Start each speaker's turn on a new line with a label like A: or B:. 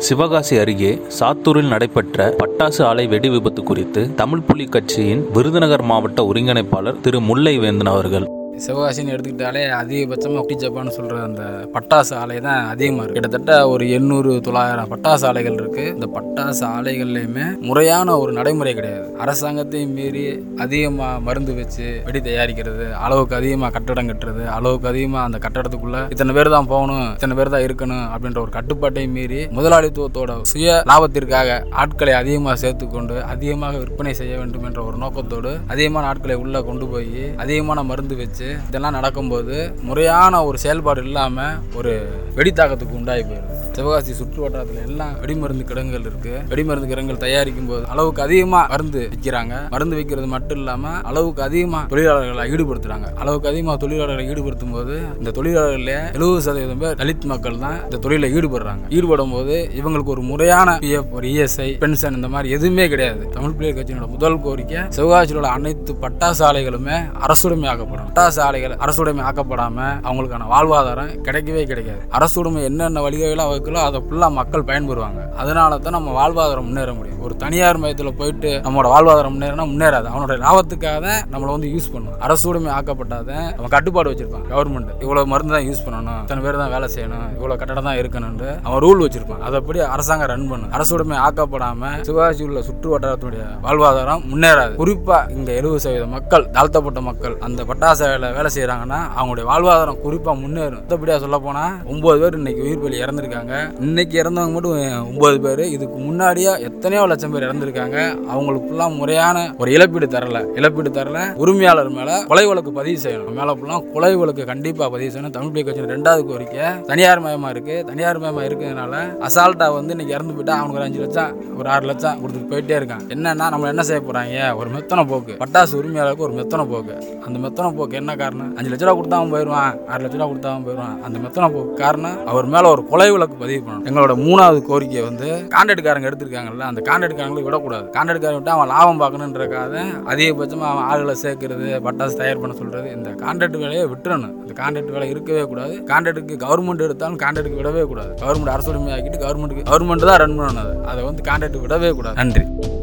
A: சிவகாசி அருகே சாத்தூரில் நடைபெற்ற பட்டாசு ஆலை வெடி விபத்து குறித்து தமிழ் புலி கட்சியின் விருதுநகர் மாவட்ட ஒருங்கிணைப்பாளர் திரு முல்லை வேந்தன் அவர்கள்
B: சிவகாசின்னு எடுத்துக்கிட்டாலே அதிகபட்சமாக குட்டி ஜப்பான்னு சொல்கிற அந்த பட்டாசு ஆலை தான் அதிகமாக இருக்குது கிட்டத்தட்ட ஒரு எண்ணூறு தொள்ளாயிரம் பட்டாசு ஆலைகள் இருக்குது இந்த பட்டாசு ஆலைகள்லையுமே முறையான ஒரு நடைமுறை கிடையாது அரசாங்கத்தையும் மீறி அதிகமாக மருந்து வச்சு வெடி தயாரிக்கிறது அளவுக்கு அதிகமாக கட்டடம் கட்டுறது அளவுக்கு அதிகமாக அந்த கட்டடத்துக்குள்ள இத்தனை பேர் தான் போகணும் இத்தனை பேர் தான் இருக்கணும் அப்படின்ற ஒரு கட்டுப்பாட்டையும் மீறி முதலாளித்துவத்தோட சுய லாபத்திற்காக ஆட்களை அதிகமாக சேர்த்துக்கொண்டு அதிகமாக விற்பனை செய்ய வேண்டும் என்ற ஒரு நோக்கத்தோடு அதிகமான ஆட்களை உள்ள கொண்டு போய் அதிகமான மருந்து வச்சு இதெல்லாம் நடக்கும்போது முறையான ஒரு செயல்பாடு இல்லாமல் ஒரு வெடித்தாக்கத்துக்கு உண்டாகி போயிடுது சிவகாசி சுற்று வட்டாரத்தில் எல்லாம் வெடிமருந்து கிடங்குகள் இருக்கு வெடிமருந்து கிடங்குகள் தயாரிக்கும் போது அளவுக்கு அதிகமாக மருந்து விற்கிறாங்க மருந்து விற்கிறது மட்டும் இல்லாமல் அளவுக்கு அதிகமாக தொழிலாளர்களை ஈடுபடுத்துறாங்க அளவுக்கு அதிகமாக தொழிலாளர்களை ஈடுபடுத்தும் போது இந்த தொழிலாளர்களே எழுபது சதவீதம் பேர் தலித் மக்கள் தான் இந்த தொழிலில் ஈடுபடுறாங்க ஈடுபடும் போது இவங்களுக்கு ஒரு முறையான பிஎஃப் ஒரு இஎஸ்ஐ பென்ஷன் இந்த மாதிரி எதுவுமே கிடையாது தமிழ் பிள்ளைகள் கட்சியினோட முதல் கோரிக்கை சிவகாசியில் உள்ள அனைத்து பட்டாசு ஆலைகளுமே அரசுடைமை ஆக்கப்படும் பட்டாசு ஆலைகள் அரசுடைமை ஆக்கப்படாம அவங்களுக்கான வாழ்வாதாரம் கிடைக்கவே கிடைக்காது அரசுடைமை என்னென்ன வழிகளெல்லாம் வைக்கலோ அதை ஃபுல்லாக மக்கள் பயன்பெறுவாங்க அதனால தான் நம்ம வாழ்வாதாரம் முன்னேற முடியும் ஒரு தனியார் மையத்தில் போயிட்டு நம்மளோட வாழ்வாதாரம் முன்னேறினா முன்னேறாது அவனோட லாபத்துக்காக தான் நம்மளை வந்து யூஸ் பண்ணும் அரசுடைமை ஆக்கப்பட்டாதான் அவன் கட்டுப்பாடு வச்சிருப்பான் கவர்மெண்ட் இவ்வளோ மருந்து தான் யூஸ் பண்ணணும் இத்தனை பேர் தான் வேலை செய்யணும் இவ்வளோ கட்டடம் தான் இருக்கணும்னு அவன் ரூல் வச்சிருப்பான் அதைப்படி அரசாங்கம் ரன் பண்ணும் அரசுடைமை ஆக்கப்படாம சிவகாசி உள்ள சுற்று வட்டாரத்துடைய வாழ்வாதாரம் முன்னேறாது குறிப்பா இங்க எழுபது சதவீத மக்கள் தாழ்த்தப்பட்ட மக்கள் அந்த பட்டாசு வேலை வேலை செய்யறாங்கன்னா அவங்களுடைய வாழ்வாதாரம் குறிப்பா முன்னேறும் மற்றபடியா சொல்ல போனா ஒன்பது பேர் இன்னைக்கு உயிர் பலி இறந்திருக்காங்க இன்னைக்கு இறந்தவங்க மட்டும் ஒன்பது பேர் இதுக்கு முன்னாடியே எத்தனையோ லட்சம் பேர் இறந்திருக்காங்க அவங்களுக்கு ஃபுல்லாக முறையான ஒரு இழப்பீடு தரல இழப்பீடு தரல உரிமையாளர் மேல கொலை வழக்கு பதிவு செய்யணும் மேல ஃபுல்லாக கொலை வழக்கு கண்டிப்பா பதிவு செய்யணும் தமிழ் பிள்ளை கட்சியின் ரெண்டாவது கோரிக்கை தனியார் மயமா இருக்கு தனியார் மயமா இருக்கிறதுனால அசால்ட்டா வந்து இன்னைக்கு இறந்து போயிட்டா அவனுக்கு ஒரு அஞ்சு லட்சம் ஒரு ஆறு லட்சம் கொடுத்துட்டு போயிட்டே இருக்கான் என்னன்னா நம்ம என்ன செய்ய போறாங்க ஒரு மெத்தனை போக்கு பட்டாசு உரிமையாளருக்கு ஒரு மெத்தனை போக்கு அந்த மெத்தனை போக்கு என்ன காரணம் அஞ்சு லட்ச ரூபா கொடுத்தா அவன் போயிடுவான் ஆறு லட்ச ரூபா கொடுத்தா அவன் போயிடுவான் அந்த மெத்தனை போக்கு காரணம் அவர் மேல ஒரு கொலை வழக்கு பதிவு பண்ணணும் எங்களோட மூணாவது கோரிக்கை வந்து கான்ட்ராக்ட்காரங்க எடுத்திருக்காங்கல்ல அந்த கான்ட்ராக்ட்காரங்களை விடக்கூடாது கான்ட்ராக்ட்காரங்க விட்டு அவன் லாபம் பார்க்கணுன்றக்காக அதிகபட்சமாக அவன் ஆளுகளை சேர்க்கறது பட்டாசு தயார் பண்ண சொல்றது இந்த கான்ட்ராக்ட் வேலையை விட்டுறணும் இந்த கான்ட்ராக்ட் வேலை இருக்கவே கூடாது கான்ட்ராக்ட்டுக்கு கவர்மெண்ட் எடுத்தாலும் கான்ட்ராக்ட் விடவே கூடாது கவர்மெண்ட் அரசுரிமை ஆக்கிட்டு கவர்மெண்ட்டுக்கு கவர்மெண்ட் தான் ரன் பண்ணணும் அதை அதை வந்து கான்ட்ராக்ட் விடவே கூடாது நன்றி